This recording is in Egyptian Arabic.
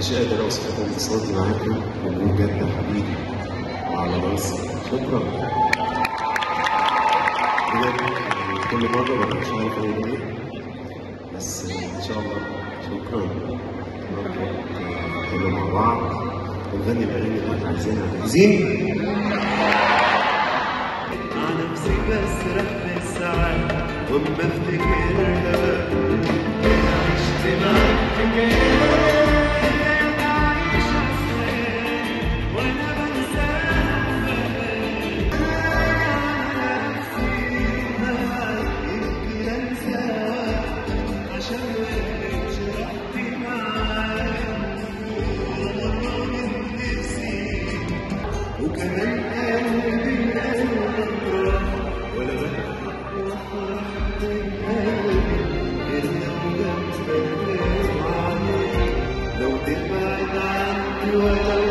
مش قادر اوصف انبساطي معاكم وبجد حبيبي وعلى راسي شكرا بجد يعني كل مرة ببقى مش عارف اقول ايه بس ان شاء الله شكرا نقعد كده مع بعض ونغني الاغاني اللي احنا عايزينها عايزين على نفسي بسرح في الساعات وما افتكرها عشت معاك وكمان قلبي قلبي ولا بحب وافرح بقلبي غير لو جت عليك لو تبعد عني ولا